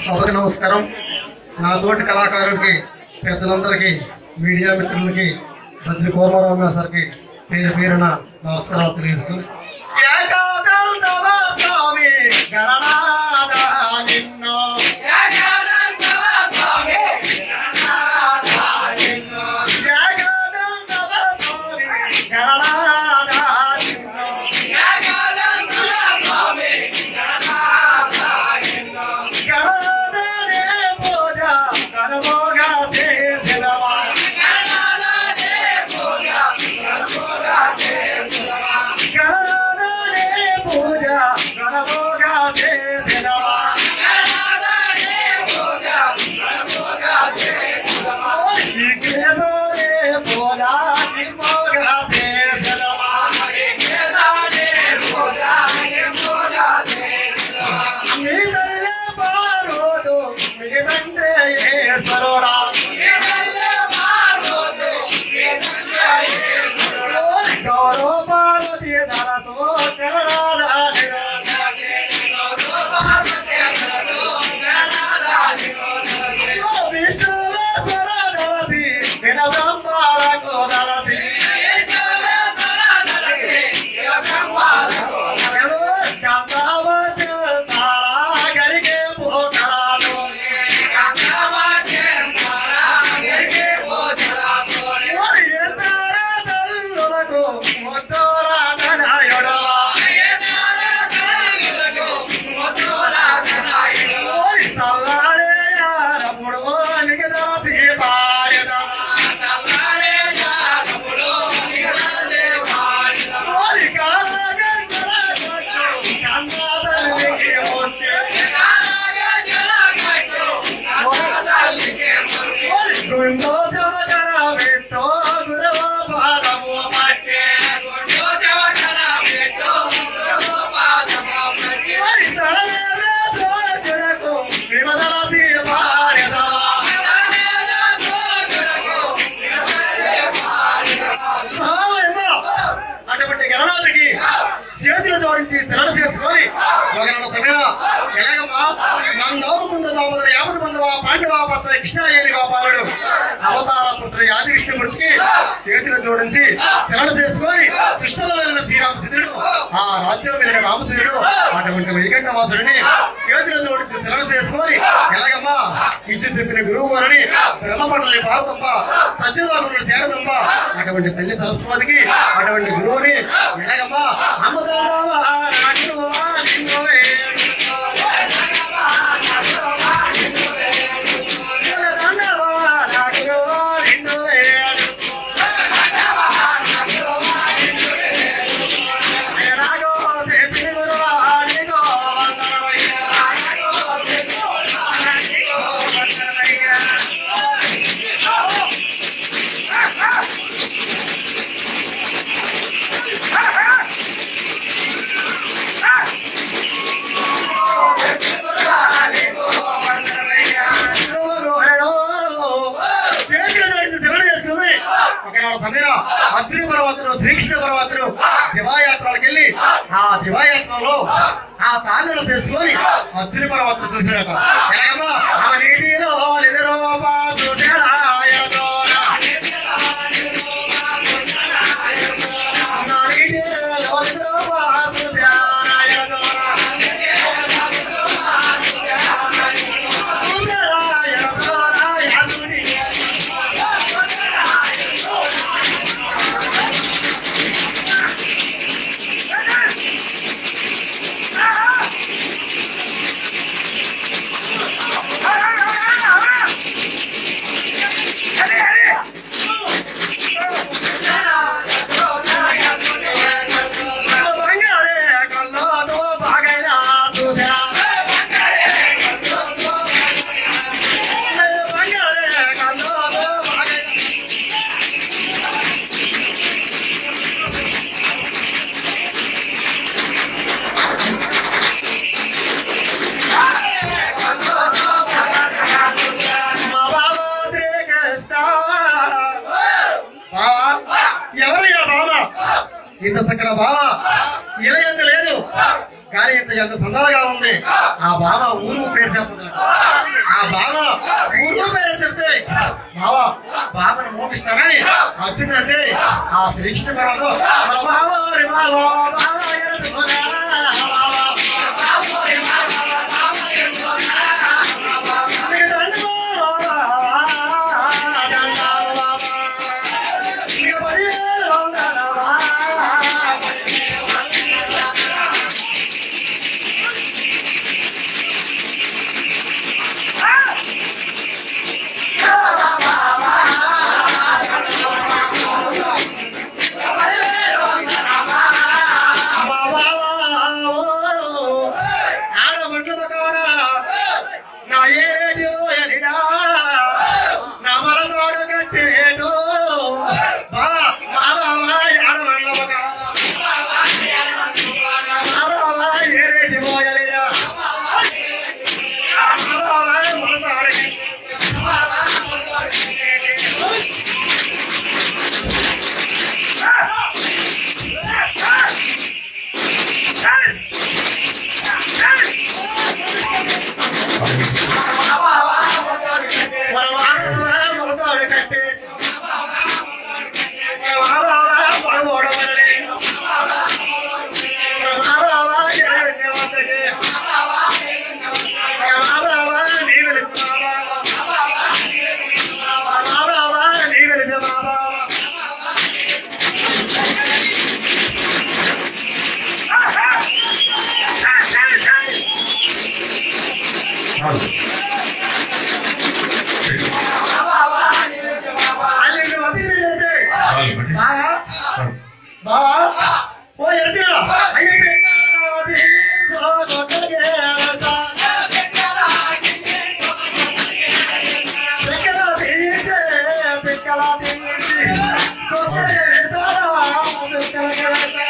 సభకు నమస్కారం నా తోటి కళాకారులకి పెద్దలందరికీ మీడియా మిత్రులకి బద్రి కోరమరావు సార్కి పేరు పేరున నమస్కారాలు తెలియజేస్తూ ఏకాదంతవ స్వామి గణనాథ నిన్ను ఏకాదంతవ స్వామి గణనాథ నిన్ను గణనాథనే పూజ గణమోగా చేసినవా గణనాథనే పూజ గణమోగా చేసినవా ఇకేదోనే పూజ నిమ్మోగా చేసినవా మీదల్ల పారోదు మీదంటే ఈశ్వరుడా గౌరవ పార్వతీ ధరతో కరణాలి విష్ణువేశ్వర ధరతి విన బ్రహ్మాలకు ధరతి గంగావతి సారా గరిగే పోతరాలు ఓరి ఎత్తార తల్లులకు ముద్దోరా గణాయుడవా ఓరి సల్లారే యారముడు నిగదాతి పాయదా ఓరి కాలగంగర గంగా తల్లికి ముత్తే ఓరి గుండో జమకర విట్టో గురవ పాదము పట్టే ఓరి సరవేరే జోజులకు విమదలతి పాయదా సాయమా అటువంటి గణనాథకి చేతులు జోడించి శరణ చేసుకొని ఒకనాడు సమయం ఎలాగమ్మా నన్ను నవ్వుకుంటూ దామోదర యాభై మందవ పాండవ పత్ర కృష్ణాయేని గోపాలుడు అవతార పుత్ర యాదకృష్ణమూర్తికి చేతులు జోడించి శరణ చేసుకొని సృష్టిలో వెళ్ళిన శ్రీరామచంద్రుడు ఆ రాజ్యం వెళ్ళిన రామచంద్రుడు అటువంటి వైకంఠ వాసుడిని చేతులు జోడించి శరణ చేసుకొని ఎలాగమ్మా ఇచ్చి చెప్పిన గురువు గారిని బ్రహ్మపండలి భారతమ్మ సత్యవాదుడు చేరదమ్మ అటువంటి తల్లి సరస్వతికి అటువంటి గురువుని ఎలాగమ్మా అమ్మదానవా నాగురువా నిన్నువే. అమ్మదానవా నాగురువా నిన్నువే. నాగో చెప్పిన గురువా నీగో వందనమయ్యా. అగ్ని పర్వతులు శ్రీకృష్ణ పర్వతులు దివాయాత్రలకు వెళ్ళి ఆ దివాయాత్రలో ఆ తాళలు తీసుకొని అగ్ని పర్వతులు చూసినాక ఎలాగమ్మా ఆ నీటిలో నిద్రపాదు జలాయతోన. ఆ నీటిలో నిద్రపాదు జలాయతోన. ఎవరయ్యా బావ ఇంత చక్కడ బావ ఇలయంత లేదు కానీ ఇంత ఎంత సందడిగా ఉంది ఆ బావ ఊరు పేరు చెప్పదు ఆ బావ ఊరు పేరు చెప్తే బావ బావని మోపిస్తానని వచ్చిందంటే ఆ శ్రీకృష్ణ బాబు బావ ఓరి బావ, బావ ఎరుదుకోరా, బావ. నీకు దండం బావ, దండాలు బావ. నీకు పదివేలు వందలు బావ. బావా బావా ఓ ఎడుతున్నా అయ్యే పెట్టాది కొత్తగే పిక్కల తీసే పిక్కల తీసి కొత్తగే వేసారా పిక్కలకే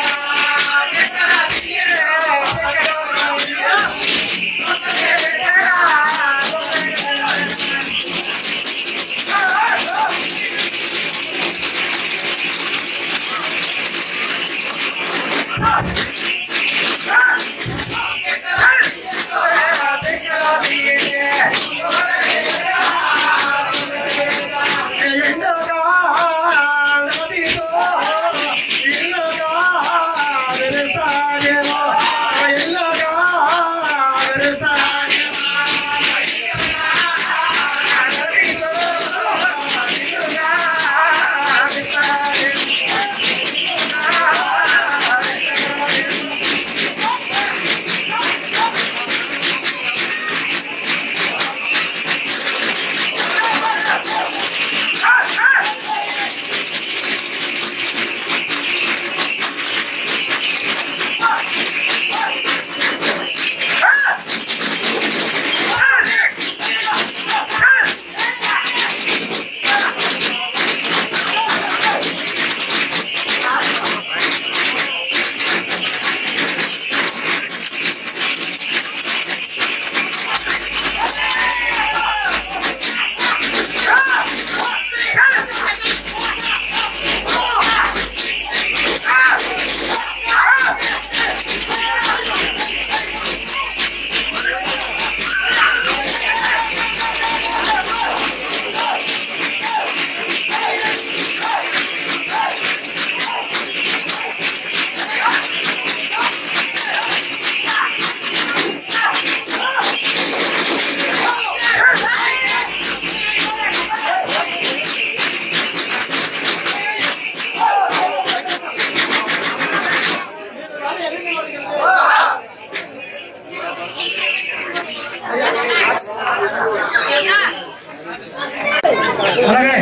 అలాగే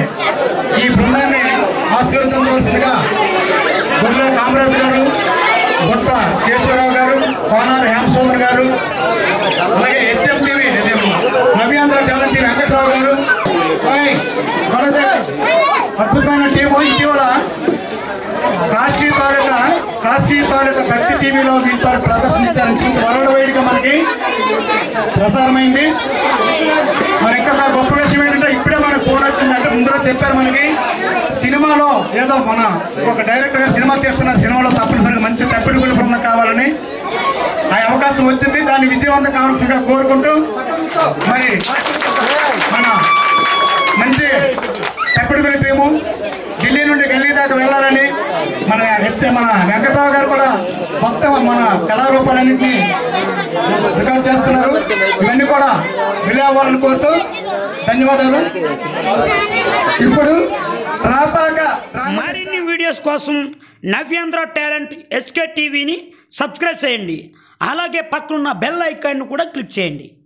ఈ బృందాన్ని ఆశీర్వదించవలసిందిగా గొర్రెల కామరాజు గారు బొత్స కేశవరావు గారు కోనారు హేమసుందర్ గారు అలాగే HM TV Navyandhra talent TV Venkatrao garu ఓయ్, కొనసాగ. అద్భుతమైన టీము ఇటీవల కాశీ తాలూకా కాశీ తాలూకా భక్తి టీవీలో వీళ్ళు ప్రదర్శించారు వరల్డ్ వైడ్ గా మనకి ప్రసారమైంది మరి ఇంకా నా గొప్ప విషయం ఏంటంటే ఇప్పుడే మనకు ఫోన్ వచ్చిందంటే ముందర చెప్పారు మనకి సినిమాలో ఏదో మన ఒక డైరెక్టర్ గారు సినిమా తీస్తున్నారు సినిమాలో తప్పనిసరిగా మంచి తప్పిడి గుళ్ళు బృందం కావాలని ఆ అవకాశం అవకాశం వచ్చింది దాన్ని విజయవంతం కావాల్సిందిగా కోరుకుంటూ మరి మన మంచి తప్పుడు టీము ఢిల్లీ నుండి ఢిల్లీ దాకా వెళ్ళాలని మన హెచ్ మన వెంకట్రావు గారు కూడా మొత్తం మన కళారూపాలన్నింటినీ రికార్డ్ చేస్తున్నారు ఇవన్నీ కూడా విలువాలని కోరుతూ ధన్యవాదాలు ఇప్పుడు రాపాక మరిన్ని వీడియోస్ కోసం నవ్యాంధ్ర టాలెంట్ ఎస్కే టీవీని సబ్స్క్రైబ్ చేయండి అలాగే పక్కనున్న బెల్ ఐకాన్ను కూడా క్లిక్ చేయండి